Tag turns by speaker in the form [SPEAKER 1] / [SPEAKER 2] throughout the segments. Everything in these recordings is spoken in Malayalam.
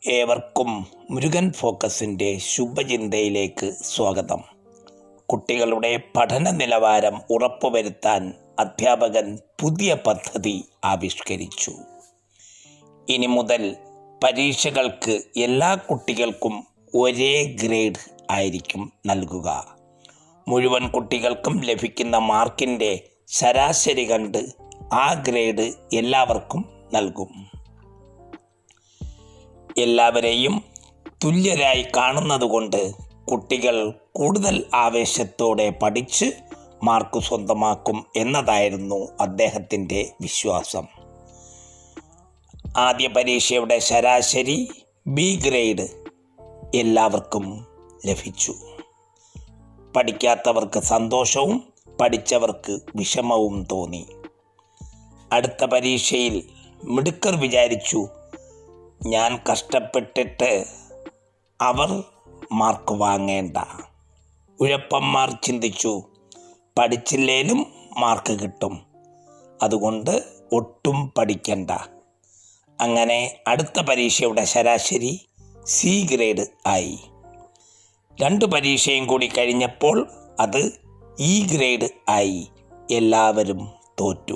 [SPEAKER 1] ഏവർക്കും മുരുകൻ ഫോക്കസിൻ്റെ ശുഭചിന്തയിലേക്ക് സ്വാഗതം കുട്ടികളുടെ പഠന നിലവാരം ഉറപ്പുവരുത്താൻ അധ്യാപകൻ പുതിയ പദ്ധതി ആവിഷ്കരിച്ചു ഇനി മുതൽ പരീക്ഷകൾക്ക് എല്ലാ കുട്ടികൾക്കും ഒരേ ഗ്രേഡ് ആയിരിക്കും നൽകുക മുഴുവൻ കുട്ടികൾക്കും ലഭിക്കുന്ന മാർക്കിൻ്റെ ശരാശരി കണ്ട് ആ ഗ്രേഡ് എല്ലാവർക്കും നൽകും എല്ലാവരെയും തുല്യരായി കാണുന്നതുകൊണ്ട് കുട്ടികൾ കൂടുതൽ ആവേശത്തോടെ പഠിച്ച് മാർക്ക് സ്വന്തമാക്കും എന്നതായിരുന്നു അദ്ദേഹത്തിൻ്റെ വിശ്വാസം ആദ്യ പരീക്ഷയുടെ ശരാശരി ബി ഗ്രേഡ് എല്ലാവർക്കും ലഭിച്ചു പഠിക്കാത്തവർക്ക് സന്തോഷവും പഠിച്ചവർക്ക് വിഷമവും തോന്നി അടുത്ത പരീക്ഷയിൽ മിടുക്കർ വിചാരിച്ചു ഞാൻ കഷ്ടപ്പെട്ടിട്ട് അവർ മാർക്ക് വാങ്ങേണ്ട ഉഴപ്പന്മാർ ചിന്തിച്ചു പഠിച്ചില്ലേലും മാർക്ക് കിട്ടും അതുകൊണ്ട് ഒട്ടും പഠിക്കണ്ട അങ്ങനെ അടുത്ത പരീക്ഷയുടെ ശരാശരി സി ഗ്രേഡ് ആയി രണ്ട് പരീക്ഷയും കൂടി കഴിഞ്ഞപ്പോൾ അത് ഇ ഗ്രേഡ് ആയി എല്ലാവരും തോറ്റു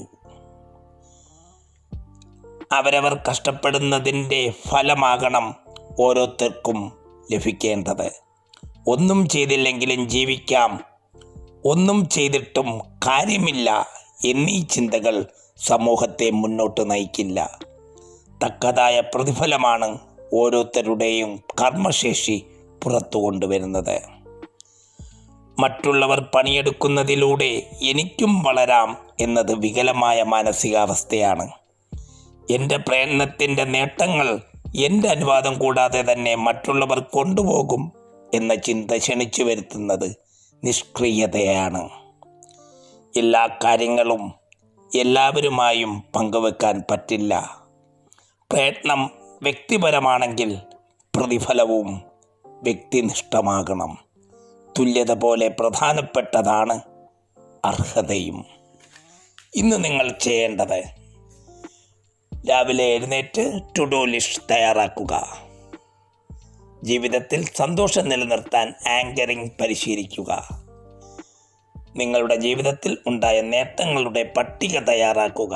[SPEAKER 1] അവരവർ കഷ്ടപ്പെടുന്നതിൻ്റെ ഫലമാകണം ഓരോരുത്തർക്കും ലഭിക്കേണ്ടത് ഒന്നും ചെയ്തില്ലെങ്കിലും ജീവിക്കാം ഒന്നും ചെയ്തിട്ടും കാര്യമില്ല എന്നീ ചിന്തകൾ സമൂഹത്തെ മുന്നോട്ട് നയിക്കില്ല തക്കതായ പ്രതിഫലമാണ് ഓരോരുത്തരുടെയും കർമ്മശേഷി പുറത്തു കൊണ്ടുവരുന്നത് മറ്റുള്ളവർ പണിയെടുക്കുന്നതിലൂടെ എനിക്കും വളരാം എന്നത് വികലമായ മാനസികാവസ്ഥയാണ് എൻ്റെ പ്രയത്നത്തിൻ്റെ നേട്ടങ്ങൾ എൻ്റെ അനുവാദം കൂടാതെ തന്നെ മറ്റുള്ളവർ കൊണ്ടുപോകും എന്ന ചിന്ത ക്ഷണിച്ചു വരുത്തുന്നത് നിഷ്ക്രിയതയാണ് എല്ലാ കാര്യങ്ങളും എല്ലാവരുമായും പങ്കുവെക്കാൻ പറ്റില്ല പ്രയത്നം വ്യക്തിപരമാണെങ്കിൽ പ്രതിഫലവും വ്യക്തിനിഷ്ഠമാകണം തുല്യത പോലെ പ്രധാനപ്പെട്ടതാണ് അർഹതയും ഇന്ന് നിങ്ങൾ ചെയ്യേണ്ടത് രാവിലെ എഴുന്നേറ്റ് ടു ഡു ലിസ്റ്റ് തയ്യാറാക്കുക ജീവിതത്തിൽ സന്തോഷം നിലനിർത്താൻ ആങ്കറിംഗ് പരിശീലിക്കുക നിങ്ങളുടെ ജീവിതത്തിൽ ഉണ്ടായ നേട്ടങ്ങളുടെ പട്ടിക തയ്യാറാക്കുക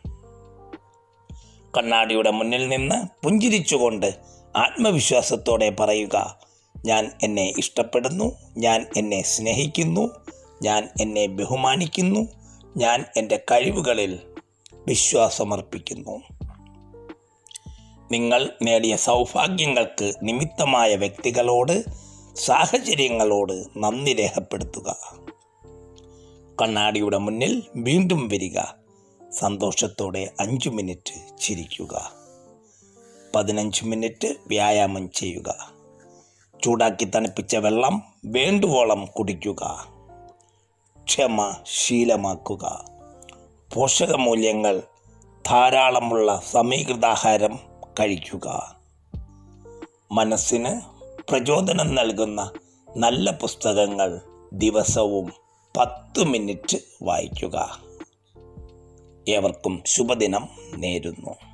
[SPEAKER 1] കണ്ണാടിയുടെ മുന്നിൽ നിന്ന് പുഞ്ചിരിച്ചുകൊണ്ട് ആത്മവിശ്വാസത്തോടെ പറയുക ഞാൻ എന്നെ ഇഷ്ടപ്പെടുന്നു ഞാൻ എന്നെ സ്നേഹിക്കുന്നു ഞാൻ എന്നെ ബഹുമാനിക്കുന്നു ഞാൻ എൻ്റെ കഴിവുകളിൽ വിശ്വാസമർപ്പിക്കുന്നു നിങ്ങൾ നേടിയ സൗഭാഗ്യങ്ങൾക്ക് നിമിത്തമായ വ്യക്തികളോട് സാഹചര്യങ്ങളോട് നന്ദി രേഖപ്പെടുത്തുക കണ്ണാടിയുടെ മുന്നിൽ വീണ്ടും വരിക സന്തോഷത്തോടെ അഞ്ചു മിനിറ്റ് ചിരിക്കുക പതിനഞ്ച് മിനിറ്റ് വ്യായാമം ചെയ്യുക ചൂടാക്കി തണുപ്പിച്ച വെള്ളം വേണ്ടുവോളം കുടിക്കുക ക്ഷമ ശീലമാക്കുക പോഷകമൂല്യങ്ങൾ ധാരാളമുള്ള സമീകൃതാഹാരം കഴിക്കുക മനസ്സിന് പ്രചോദനം നൽകുന്ന നല്ല പുസ്തകങ്ങൾ ദിവസവും പത്ത് മിനിറ്റ് വായിക്കുക ഏവർക്കും ശുഭദിനം നേരുന്നു